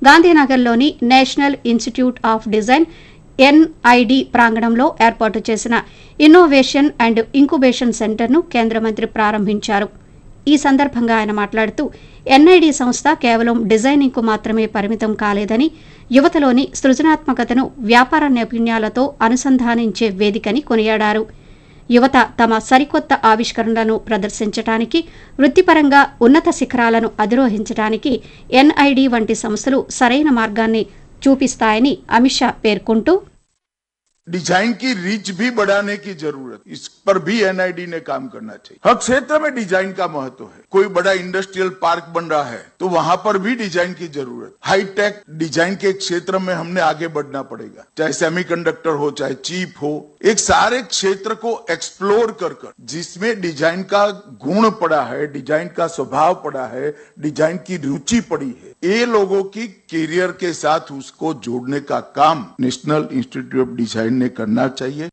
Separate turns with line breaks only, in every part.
గాంధీనగర్లోని national institute of design NID ప్రాంగణంలో ఏర్పాటు చేసిన ఇన్నోవేషన్ అండ్ ఇంకుబేషన్ సెంటర్ను కేంద్ర మంత్రి ప్రారంభించారు ఈ సందర్భంగా ఆయన మాట్లాడుతూ ఎన్ఐడి సంస్థ కేవలం డిజైనింగ్కు మాత్రమే పరిమితం కాలేదని యువతలోని సృజనాత్మకతను వ్యాపార నైపుణ్యాలతో అనుసంధానించే వేదికని కొనియాడారు యువత తమ సరికొత్త ఆవిష్కరణలను ప్రదర్శించడానికి వృత్తిపరంగా ఉన్నత శిఖరాలను అధిరోహించడానికి ఎన్ఐడి వంటి సంస్థలు సరైన మార్గాన్ని చూపిస్తాయని అమిత్ షా పేర్కొంటూ
डिजाइन की रीच भी बढ़ाने की जरूरत इस पर भी एनआईडी ने काम करना चाहिए हर क्षेत्र में डिजाइन का महत्व है कोई बड़ा इंडस्ट्रियल पार्क बन रहा है तो वहां पर भी डिजाइन की जरूरत हाईटेक डिजाइन के क्षेत्र में हमने आगे बढ़ना पड़ेगा चाहे सेमीकंडक्टर हो चाहे चिप हो एक सारे क्षेत्र को एक्सप्लोर कर कर जिसमें डिजाइन का गुण पड़ा है डिजाइन का स्वभाव पड़ा है डिजाइन की रुचि पड़ी है ये लोगों की करियर के साथ उसको जोड़ने का काम नेशनल इंस्टीट्यूट ऑफ डिजाइन ने करना चाहिए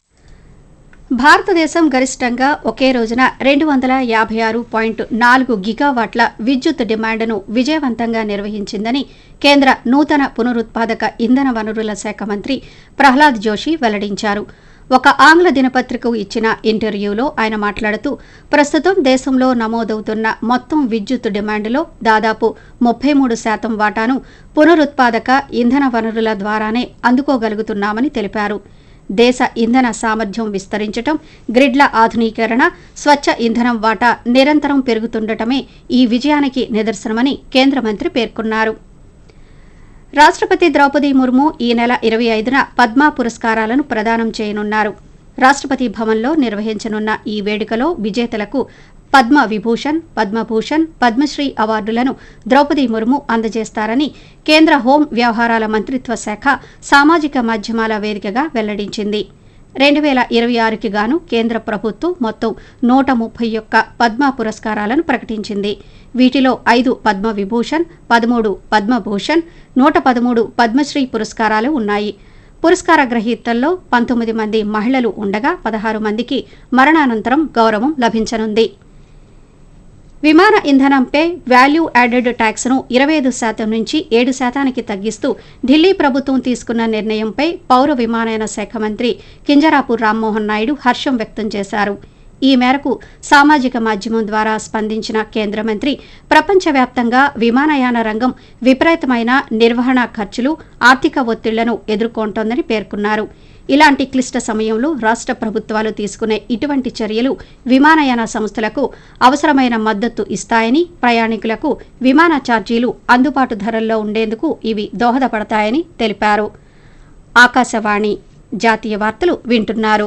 భారతదేశం గరిష్టంగా ఒకే రోజున రెండు వందల యాభై ఆరు పాయింట్ నాలుగు గిగావాట్ల విద్యుత్ డిమాండ్ను విజయవంతంగా నిర్వహించిందని కేంద్ర నూతన పునరుత్పాదక ఇంధన వనరుల శాఖ మంత్రి ప్రహ్లాద్ జోషి వెల్లడించారు ఒక ఆంగ్ల దినపత్రికకు ఇచ్చిన ఇంటర్వ్యూలో ఆయన మాట్లాడుతూ ప్రస్తుతం దేశంలో నమోదవుతున్న మొత్తం విద్యుత్ డిమాండ్లో దాదాపు ముప్పై మూడు శాతం వాటాను పునరుత్పాదక ఇంధన వనరుల ద్వారానే అందుకోగలుగుతున్నామని తెలిపారు దేశ ఇంధన సామర్థ్యం విస్తరించటం గ్రిడ్ల ఆధునీకరణ స్వచ్ఛ ఇంధనం వాటా నిరంతరం పెరుగుతుండటమే ఈ విజయానికి నిదర్శనమని కేంద్ర మంత్రి పేర్కొన్నారు రాష్ట్రపతి ద్రౌపది ముర్ము ఈ నెల ఇరవై ఐదున పద్మ పురస్కారాలను ప్రదానం చేయనున్నారు రాష్ట్రపతి భవన్లో నిర్వహించనున్న ఈ వేడుకలో విజేతలకు పద్మ విభూషణ్ పద్మభూషణ్ పద్మశ్రీ అవార్డులను ద్రౌపది ముర్ము అందజేస్తారని కేంద్ర హోం వ్యవహారాల మంత్రిత్వ శాఖ సామాజిక మాధ్యమాల వేదికగా వెల్లడించింది రెండు వేల ఇరవై ఆరుకి గాను కేంద్ర ప్రభుత్వం మొత్తం నూట ముప్పై ఒక్క పద్మ పురస్కారాలను ప్రకటించింది వీటిలో ఐదు పద్మ విభూషణ్ పదమూడు పద్మభూషణ్ నూట పదమూడు పద్మశ్రీ పురస్కారాలు ఉన్నాయి పురస్కార గ్రహీతల్లో పంతొమ్మిది మంది మహిళలు ఉండగా పదహారు మందికి మరణానంతరం గౌరవం లభించనుంది విమాన ఇంధనంపై వాల్యూ యాడెడ్ ట్యాక్స్ను ఇరవై ఐదు శాతం నుంచి ఏడు శాతానికి తగ్గిస్తూ ఢిల్లీ ప్రభుత్వం తీసుకున్న నిర్ణయంపై పౌర విమానయాన శాఖ మంత్రి కింజరాపు రామ్మోహన్ నాయుడు హర్షం వ్యక్తం చేశారు ఈ మేరకు సామాజిక మాధ్యమం ద్వారా స్పందించిన కేంద్ర మంత్రి ప్రపంచవ్యాప్తంగా విమానయాన రంగం విపరీతమైన నిర్వహణ ఖర్చులు ఆర్థిక ఒత్తిళ్లను ఎదుర్కొంటోందని పేర్కొన్నారు ఇలాంటి క్లిష్ట సమయంలో రాష్ట్ర ప్రభుత్వాలు తీసుకునే ఇటువంటి చర్యలు విమానయాన సంస్థలకు అవసరమైన మద్దతు ఇస్తాయని ప్రయాణికులకు విమాన ఛార్జీలు అందుబాటు ధరల్లో ఉండేందుకు ఇవి దోహదపడతాయని తెలిపారు ఆకాశవాణి జాతీయ వార్తలు వింటున్నారు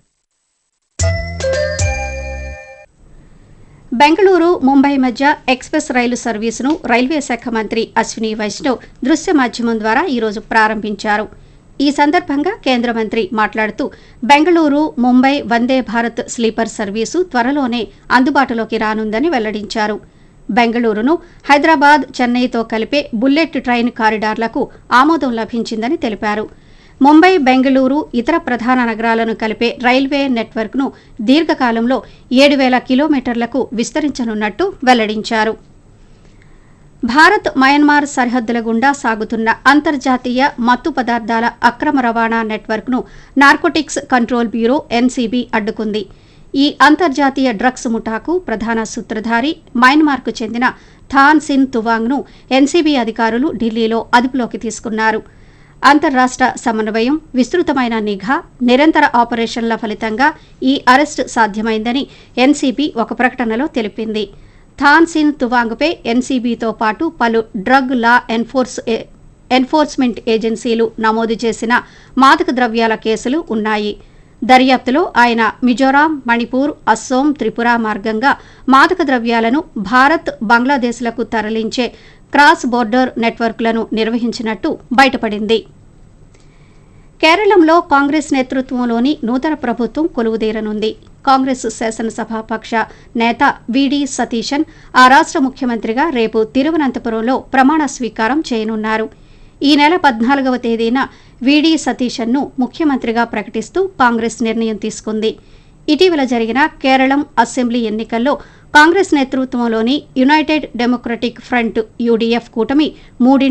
బెంగళూరు ముంబై మధ్య ఎక్స్ప్రెస్ రైలు సర్వీసును రైల్వే శాఖ మంత్రి అశ్విని వైష్ణవ్ దృశ్య మాధ్యమం ద్వారా ఈరోజు ప్రారంభించారు ఈ సందర్భంగా కేంద్ర మంత్రి మాట్లాడుతూ బెంగళూరు ముంబై వందే భారత్ స్లీపర్ సర్వీసు త్వరలోనే అందుబాటులోకి రానుందని వెల్లడించారు బెంగళూరును హైదరాబాద్ చెన్నైతో కలిపే బుల్లెట్ ట్రైన్ కారిడార్లకు ఆమోదం లభించిందని తెలిపారు ముంబై బెంగళూరు ఇతర ప్రధాన నగరాలను కలిపే రైల్వే నెట్వర్క్ను దీర్ఘకాలంలో ఏడు వేల కిలోమీటర్లకు విస్తరించనున్నట్టు వెల్లడించారు భారత్ మయన్మార్ సరిహద్దుల గుండా సాగుతున్న అంతర్జాతీయ మత్తు పదార్థాల అక్రమ రవాణా నెట్వర్క్ను నార్కోటిక్స్ కంట్రోల్ బ్యూరో ఎన్సీబీ అడ్డుకుంది ఈ అంతర్జాతీయ డ్రగ్స్ ముఠాకు ప్రధాన సూత్రధారి మయన్మార్కు చెందిన థాన్ సిన్ తువాంగ్ను ఎన్సీబీ అధికారులు ఢిల్లీలో అదుపులోకి తీసుకున్నారు అంతర్రాష్ట్ర సమన్వయం విస్తృతమైన నిఘా నిరంతర ఆపరేషన్ల ఫలితంగా ఈ అరెస్టు సాధ్యమైందని ఎన్సీబీ ఒక ప్రకటనలో తెలిపింది థాన్ సిన్ తువాంగ్పై ఎన్సీబీతో పాటు పలు డ్రగ్ లా ఎన్ఫోర్స్ ఎన్ఫోర్స్మెంట్ ఏజెన్సీలు నమోదు చేసిన మాదక ద్రవ్యాల కేసులు ఉన్నాయి దర్యాప్తులో ఆయన మిజోరాం మణిపూర్ అస్సోం త్రిపుర మార్గంగా మాదక ద్రవ్యాలను భారత్ బంగ్లాదేశ్లకు తరలించే క్రాస్ బోర్డర్ నెట్వర్క్లను నిర్వహించినట్టు బయటపడింది కేరళంలో కాంగ్రెస్ నేతృత్వంలోని నూతన ప్రభుత్వం కొలువుదీరనుంది కాంగ్రెస్ శాసనసభాపక్ష నేత విడి సతీశన్ ఆ రాష్ట్ర ముఖ్యమంత్రిగా రేపు తిరువనంతపురంలో ప్రమాణ స్వీకారం చేయనున్నారు ఈ నెల పద్నాలుగవ తేదీన విడి సతీశన్ను ముఖ్యమంత్రిగా ప్రకటిస్తూ కాంగ్రెస్ నిర్ణయం తీసుకుంది ఇటీవల జరిగిన కేరళం అసెంబ్లీ ఎన్నికల్లో కాంగ్రెస్ నేతృత్వంలోని యునైటెడ్ డెమోక్రటిక్ ఫ్రంట్ యూడీఎఫ్ కూటమి మూడింటి